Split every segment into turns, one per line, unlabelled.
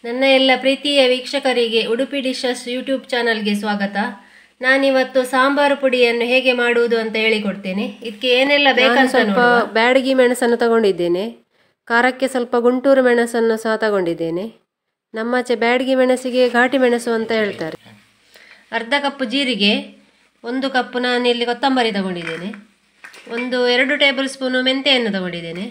ನನ್ನ ಎಲ್ಲ ಪ್ರೀತಿಯ ವೀಕ್ಷಕರಿಗೆ ಉಡುಪಿ ಡಿಶಸ್ ಯೂಟ್ಯೂಬ್ ಚಾನಲ್ಗೆ ಸ್ವಾಗತ ನಾನಿವತ್ತು ಸಾಂಬಾರು ಪುಡಿಯನ್ನು ಹೇಗೆ ಮಾಡುವುದು ಅಂತ ಹೇಳಿಕೊಡ್ತೇನೆ ಇದಕ್ಕೆ ಏನೆಲ್ಲ ಬೇಕಂತ
ಸ್ವಲ್ಪ ಬ್ಯಾಡಗಿ ಮೆಣಸನ್ನು ತಗೊಂಡಿದ್ದೇನೆ ಖಾರಕ್ಕೆ ಸ್ವಲ್ಪ ಗುಂಟೂರು ಮೆಣಸನ್ನು ಸಹ ತಗೊಂಡಿದ್ದೇನೆ ನಮ್ಮಾಚೆ ಬ್ಯಾಡಗಿ ಮೆಣಸಿಗೆ ಘಾಟಿ ಮೆಣಸು ಅಂತ ಹೇಳ್ತಾರೆ
ಅರ್ಧ ಕಪ್ ಜೀರಿಗೆ ಒಂದು ಕಪ್ ನಾನಿಲ್ಲಿ ಕೊತ್ತಂಬರಿ ತಗೊಂಡಿದ್ದೇನೆ ಒಂದು ಎರಡು ಟೇಬಲ್ ಸ್ಪೂನು ಮೆಂತೆಯನ್ನು ತಗೊಂಡಿದ್ದೇನೆ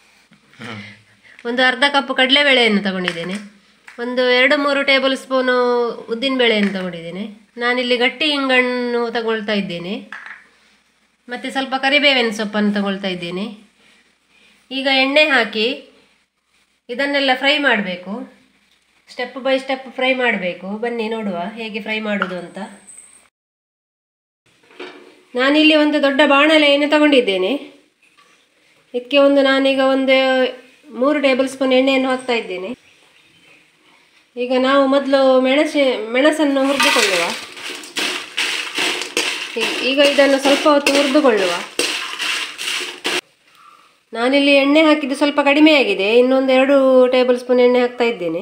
ಒಂದು ಅರ್ಧ ಕಪ್ ಕಡಲೆಬೇಳೆಯನ್ನು ತಗೊಂಡಿದ್ದೇನೆ ಒಂದು ಎರಡು ಮೂರು ಟೇಬಲ್ ಸ್ಪೂನು ಉದ್ದಿನಬೇಳೆಯನ್ನು ತಗೊಂಡಿದ್ದೇನೆ ನಾನಿಲ್ಲಿ ಗಟ್ಟಿ ಹಿಂಗಣ್ಣು ತಗೊಳ್ತಾ ಇದ್ದೇನೆ ಮತ್ತು ಸ್ವಲ್ಪ ಕರಿಬೇವಿನ ಸೊಪ್ಪನ್ನು ತಗೊಳ್ತಾ ಇದ್ದೇನೆ ಈಗ ಎಣ್ಣೆ ಹಾಕಿ ಇದನ್ನೆಲ್ಲ ಫ್ರೈ ಮಾಡಬೇಕು ಸ್ಟೆಪ್ ಬೈ ಸ್ಟೆಪ್ ಫ್ರೈ ಮಾಡಬೇಕು ಬನ್ನಿ ನೋಡುವ ಹೇಗೆ ಫ್ರೈ ಮಾಡೋದು ಅಂತ ನಾನಿಲ್ಲಿ ಒಂದು ದೊಡ್ಡ ಬಾಣಲೆಯನ್ನು ತಗೊಂಡಿದ್ದೇನೆ ಇದಕ್ಕೆ ಒಂದು ನಾನೀಗ ಒಂದು ಮೂರು ಟೇಬಲ್ ಸ್ಪೂನ್ ಎಣ್ಣೆಯನ್ನು ಹಾಕ್ತಾ ಇದ್ದೇನೆ ಈಗ ನಾವು ಮೊದಲು ಮೆಣಸು ಮೆಣಸನ್ನು ಹುರಿದುಕೊಳ್ಳುವ ಈ- ಈಗ ಇದನ್ನು ಸ್ವಲ್ಪ ಹೊತ್ತು ಹುರಿದುಕೊಳ್ಳುವ ನಾನಿಲ್ಲಿ ಎಣ್ಣೆ ಹಾಕಿದ್ದು ಸ್ವಲ್ಪ ಕಡಿಮೆ ಆಗಿದೆ ಇನ್ನೊಂದು ಎರಡು ಟೇಬಲ್ ಸ್ಪೂನ್ ಎಣ್ಣೆ ಹಾಕ್ತಾ ಇದ್ದೇನೆ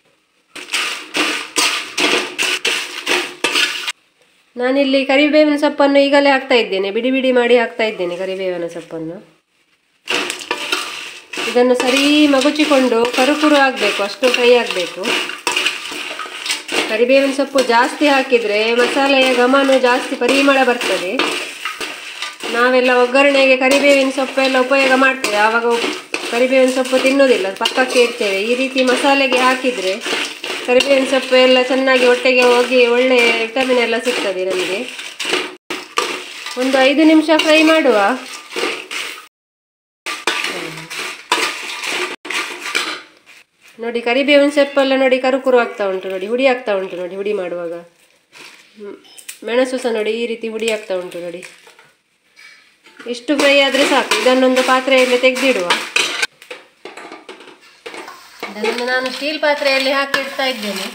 ನಾನಿಲ್ಲಿ ಕರಿಬೇವಿನ ಸೊಪ್ಪನ್ನು ಈಗಲೇ ಹಾಕ್ತಾ ಇದ್ದೇನೆ ಬಿಡಿ ಬಿಡಿ ಮಾಡಿ ಹಾಕ್ತಾ ಇದ್ದೇನೆ ಕರಿಬೇವಿನ ಸೊಪ್ಪನ್ನು ಇದನ್ನು ಸರಿ ಮಗುಚಿಕೊಂಡು ಕರುಕುರು ಆಗಬೇಕು ಅಷ್ಟು ಫ್ರೈ ಆಗಬೇಕು ಕರಿಬೇವಿನ ಸೊಪ್ಪು ಜಾಸ್ತಿ ಹಾಕಿದರೆ ಮಸಾಲೆಯ ಘಮನು ಜಾಸ್ತಿ ಪರಿಮಳ ಬರ್ತದೆ ನಾವೆಲ್ಲ ಒಗ್ಗರಣೆಗೆ ಕರಿಬೇವಿನ ಸೊಪ್ಪೆಲ್ಲ ಉಪಯೋಗ ಮಾಡ್ತೇವೆ ಆವಾಗ ಉಪ್- ಕರಿಬೇವಿನ ಸೊಪ್ಪು ತಿನ್ನೋದಿಲ್ಲ ಪಕ್ಕಕ್ಕೆ ಇಡ್ತೇವೆ ಈ ರೀತಿ ಮಸಾಲೆಗೆ ಹಾಕಿದರೆ ಕರಿಬೇವಿನ ಸೊಪ್ಪು ಎಲ್ಲ ಚೆನ್ನಾಗಿ ಹೊಟ್ಟೆಗೆ ಹೋಗಿ ಒಳ್ಳೆ ವಿಟಮಿನ್ ಎಲ್ಲ ಸಿಗ್ತದೆ ನಮಗೆ ಒಂದು ಐದು ನಿಮಿಷ ಫ್ರೈ ಮಾಡುವ ನೋಡಿ ಕರಿಬೇವಿನ ಸೊಪ್ಪೆಲ್ಲ ನೋಡಿ ಕರುಕುರು ಆಗ್ತಾ ಉಂಟು ನೋಡಿ ಹುಡಿ ಆಗ್ತಾ ಉಂಟು ನೋಡಿ ಹುಡಿ ಮಾಡುವಾಗ ಹ್ಮ್. ಮೆಣಸು ಸಹ ನೋಡಿ ಈ ರೀತಿ ಹುಡಿ ಆಗ್ತಾ ಉಂಟು ನೋಡಿ ಇಷ್ಟು ಫ್ರೈ ಆದರೆ ಸಾಕು ಇದನ್ನೊಂದು ಪಾತ್ರೆಯಲ್ಲಿ ತೆಗೆದಿಡುವ ಇದನ್ನು ನಾನು ಸ್ಟೀಲ್ ಪಾತ್ರೆಯಲ್ಲಿ ಹಾಕಿ ಇಡ್ತಾ ಇದ್ದೇನೆ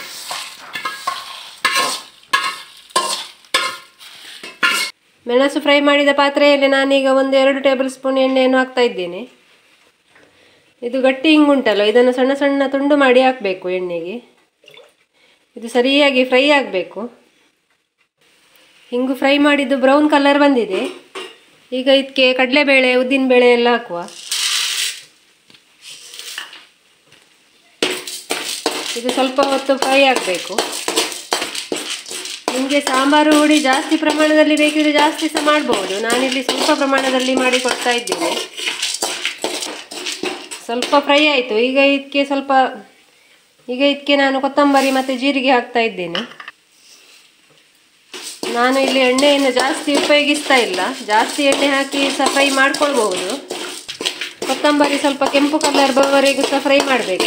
ಮೆಣಸು ಫ್ರೈ ಮಾಡಿದ ಪಾತ್ರೆಯಲ್ಲಿ ನಾನೀಗ ಒಂದು ಎರಡು ಟೇಬಲ್ ಸ್ಪೂನ್ ಎಣ್ಣೆಯನ್ನು ಹಾಕ್ತಾ ಇದ್ದೇನೆ ಇದು ಗಟ್ಟಿ ಹಿಂಗುಂಟಲ್ಲ ಇದನ್ನು ಸಣ್ಣ ಸಣ್ಣ ತುಂಡು ಮಾಡಿ ಹಾಕಬೇಕು ಎಣ್ಣೆಗೆ ಇದು ಸರಿಯಾಗಿ ಫ್ರೈ ಆಗಬೇಕು ಹಿಂಗು ಫ್ರೈ ಮಾಡಿದ್ದು ಬ್ರೌನ್ ಕಲರ್ ಬಂದಿದೆ ಈಗ ಇದಕ್ಕೆ ಕಡಲೆಬೇಳೆ ಉದ್ದಿನಬೇಳೆ ಎಲ್ಲ ಹಾಕುವ ಇದು ಸ್ವಲ್ಪ ಹೊತ್ತು ಫ್ರೈ ಆಗಬೇಕು ನಿಮಗೆ ಸಾಂಬಾರು ಹುಡಿ ಜಾಸ್ತಿ ಪ್ರಮಾಣದಲ್ಲಿ ಬೇಕಿದ್ರೆ ಜಾಸ್ತಿ ಸಹ ಮಾಡ್ಬೋದು ನಾನಿಲ್ಲಿ ಸ್ವಲ್ಪ ಪ್ರಮಾಣದಲ್ಲಿ ಮಾಡಿ ಕೊಡ್ತಾ ಇದ್ದೇನೆ ಸ್ವಲ್ಪ ಫ್ರೈ ಆಯಿತು ಈಗ ಇದಕ್ಕೆ ಸ್ವಲ್ಪ ಈಗ ಇದಕ್ಕೆ ನಾನು ಕೊತ್ತಂಬರಿ ಮತ್ತು ಜೀರಿಗೆ ಹಾಕ್ತಾ ಇದ್ದೇನೆ ನಾನು ಇಲ್ಲಿ ಎಣ್ಣೆಯನ್ನು ಜಾಸ್ತಿ ಉಪಯೋಗಿಸ್ತಾ ಇಲ್ಲ ಜಾಸ್ತಿ ಎಣ್ಣೆ ಹಾಕಿ ಸಹ ಫ್ರೈ ಮಾಡ್ಕೊಳ್ಬಹುದು ಕೊತ್ತಂಬರಿ ಸ್ವಲ್ಪ ಕೆಂಪು ಕಲರ್ ಬರುವವರೆಗೂ ಸಹ ಫ್ರೈ ಮಾಡಬೇಕು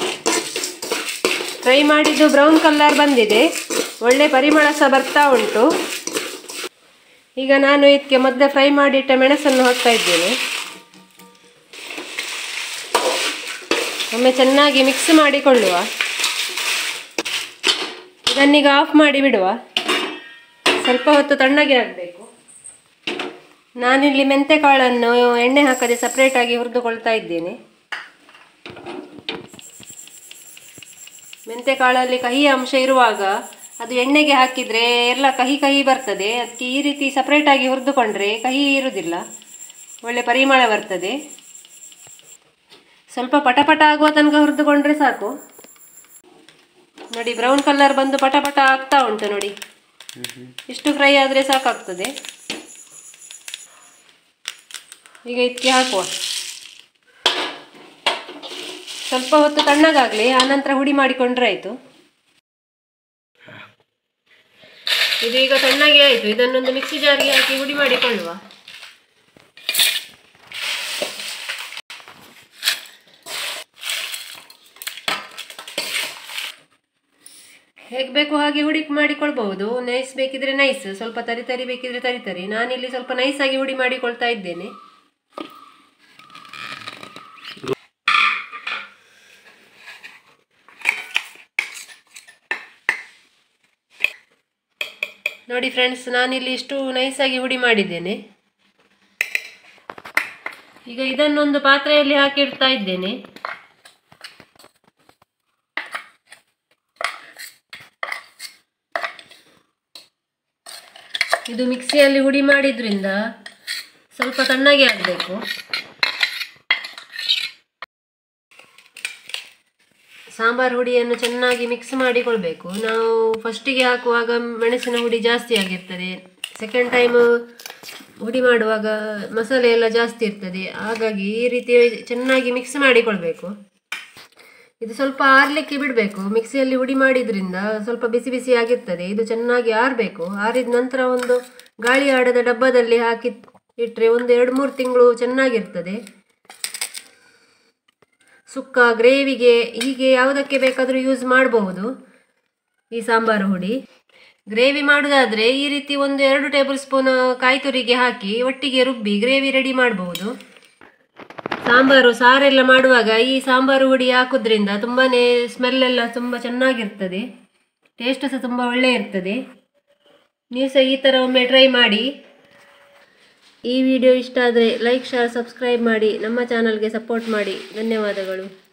ಫ್ರೈ ಮಾಡಿದ್ದು ಬ್ರೌನ್ ಕಲರ್ ಬಂದಿದೆ ಒಳ್ಳೆ ಪರಿಮಳ ಸಹ ಬರ್ತಾ ಉಂಟು ಈಗ ನಾನು ಇದಕ್ಕೆ ಮೊದಲೇ ಫ್ರೈ ಮಾಡಿಟ್ಟ ಮೆಣಸನ್ನು ಹಾಕ್ತಾ ಇದ್ದೇನೆ ಒಮ್ಮೆ ಚೆನ್ನಾಗಿ ಮಿಕ್ಸ್ ಮಾಡಿಕೊಳ್ಳುವ ಇದನ್ನೀಗ ಆಫ್ ಮಾಡಿ ಬಿಡುವ ಸ್ವಲ್ಪ ಹೊತ್ತು ತಣ್ಣಗೆ ಆಗಬೇಕು ನಾನಿಲ್ಲಿ ಮೆಂತೆ ಕಾಳನ್ನು ಎಣ್ಣೆ ಹಾಕದೆ ಸಪ್ರೇಟಾಗಿ ಹುರಿದುಕೊಳ್ತಾ ಇದ್ದೇನೆ ಮೆಂತೆ ಕಾಳಲ್ಲಿ ಕಹಿ ಅಂಶ ಇರುವಾಗ ಅದು ಎಣ್ಣೆಗೆ ಹಾಕಿದರೆ ಎಲ್ಲ ಕಹಿ ಕಹಿ ಬರ್ತದೆ ಅದಕ್ಕೆ ಈ ರೀತಿ ಸಪ್ರೇಟಾಗಿ ಹುರಿದುಕೊಂಡ್ರೆ ಕಹಿ ಇರುವುದಿಲ್ಲ ಒಳ್ಳೆ ಪರಿಮಳ ಬರ್ತದೆ ಸ್ವಲ್ಪ ಪಟಪಟ ಆಗುವ ತನಕ ಹುರಿದುಕೊಂಡ್ರೆ ಸಾಕು ನೋಡಿ ಬ್ರೌನ್ ಕಲರ್ ಬಂದು ಪಟಪಟ ಆಗ್ತಾ ಉಂಟು ನೋಡಿ ಇಷ್ಟು ಫ್ರೈ ಆದರೆ ಸಾಕಾಗ್ತದೆ ಈಗ ಇದಕ್ಕೆ ಹಾಕುವ ಸ್ವಲ್ಪ ಹೊತ್ತು ತಣ್ಣಗಾಗಲಿ ಆನಂತರ ಹುಡಿ ಮಾಡಿಕೊಂಡ್ರೆ ಆಯಿತು ಇದು ಈಗ ತಣ್ಣಗೆ ಆಯಿತು ಇದನ್ನೊಂದು ಮಿಕ್ಸಿ ಜಾರಿಗೆ ಹಾಕಿ ಹುಡಿ ಮಾಡಿಕೊಳ್ಳುವ ಹೇಗೆ ಬೇಕು ಹಾಗೆ ಹುಡಿ ಮಾಡಿಕೊಳ್ಬಹುದು ನೈಸ್ ಬೇಕಿದ್ರೆ ನೈಸ್ ಸ್ವಲ್ಪ ತರಿ ತರಿ ಬೇಕಿದ್ರೆ ತರಿ ತರಿ ನಾನಿಲ್ಲಿ ಸ್ವಲ್ಪ ನೈಸ್ ಆಗಿ ಹುಡಿ ಮಾಡಿಕೊಳ್ತಾ ಇದ್ದೇನೆ ನೋಡಿ ಫ್ರೆಂಡ್ಸ್ ನಾನಿಲ್ಲಿ ಇಷ್ಟು ನೈಸಾಗಿ ಹುಡಿ ಮಾಡಿದ್ದೇನೆ ಈಗ ಇದನ್ನೊಂದು ಪಾತ್ರೆಯಲ್ಲಿ ಹಾಕಿ ಇಡ್ತಾ ಇದ್ದೇನೆ ಇದು ಮಿಕ್ಸಿಯಲ್ಲಿ ಹುಡಿ ಮಾಡಿದ್ರಿಂದ ಸ್ವಲ್ಪ ತಣ್ಣಗೆ ಆಗಬೇಕು ಸಾಂಬಾರು ಹುಡಿಯನ್ನು ಚೆನ್ನಾಗಿ ಮಿಕ್ಸ್ ಮಾಡಿಕೊಳ್ಬೇಕು ನಾವು ಫಸ್ಟಿಗೆ ಹಾಕುವಾಗ ಮೆಣಸಿನ ಹುಡಿ ಜಾಸ್ತಿ ಆಗಿರ್ತದೆ ಸೆಕೆಂಡ್ ಟೈಮ್ ಹುಡಿ ಮಾಡುವಾಗ ಮಸಾಲೆ ಎಲ್ಲ ಜಾಸ್ತಿ ಇರ್ತದೆ ಹಾಗಾಗಿ ಈ ರೀತಿ ಚೆನ್ನಾಗಿ ಮಿಕ್ಸ್ ಮಾಡಿಕೊಳ್ಬೇಕು ಇದು ಸ್ವಲ್ಪ ಆರ್ಲಿಕ್ಕೆ ಬಿಡಬೇಕು ಮಿಕ್ಸಿಯಲ್ಲಿ ಹುಡಿ ಮಾಡಿದ್ರಿಂದ ಸ್ವಲ್ಪ ಬಿಸಿ ಬಿಸಿ ಆಗಿರ್ತದೆ ಇದು ಚೆನ್ನಾಗಿ ಆರಬೇಕು ಆರಿದ ನಂತರ ಒಂದು ಗಾಳಿ ಆಡದ ಡಬ್ಬದಲ್ಲಿ ಹಾಕಿ ಇಟ್ಟರೆ ಒಂದು ಎರಡು ಮೂರು ತಿಂಗಳು ಚೆನ್ನಾಗಿರ್ತದೆ ಸುಕ್ಕ ಗ್ರೇವಿಗೆ ಹೀಗೆ ಯಾವುದಕ್ಕೆ ಬೇಕಾದರೂ ಯೂಸ್ ಮಾಡಬಹುದು ಈ ಸಾಂಬಾರು ಹುಡಿ ಗ್ರೇವಿ ಮಾಡೋದಾದರೆ ಈ ರೀತಿ ಒಂದು ಎರಡು ಟೇಬಲ್ ಸ್ಪೂನ್ ಕಾಯಿ ತುರಿಗೆ ಹಾಕಿ ಒಟ್ಟಿಗೆ ರುಬ್ಬಿ ಗ್ರೇವಿ ರೆಡಿ ಮಾಡಬಹುದು ಸಾಂಬಾರು ಸಾರೆಲ್ಲ ಮಾಡುವಾಗ ಈ ಸಾಂಬಾರು ಹುಡಿ ಹಾಕೋದ್ರಿಂದ ತುಂಬಾ ಸ್ಮೆಲ್ ಎಲ್ಲ ತುಂಬ ಚೆನ್ನಾಗಿರ್ತದೆ ಟೇಸ್ಟ್ ಸಹ ತುಂಬ ಒಳ್ಳೆ ಇರ್ತದೆ ನೀವು ಸಹ ಈ ಥರ ಒಮ್ಮೆ ಟ್ರೈ ಮಾಡಿ ಈ ವಿಡಿಯೋ ಇಷ್ಟ ಆದರೆ ಲೈಕ್ ಶೇರ್ ಸಬ್ಸ್ಕ್ರೈಬ್ ಮಾಡಿ ನಮ್ಮ ಚಾನಲ್ಗೆ ಸಪೋರ್ಟ್ ಮಾಡಿ ಧನ್ಯವಾದಗಳು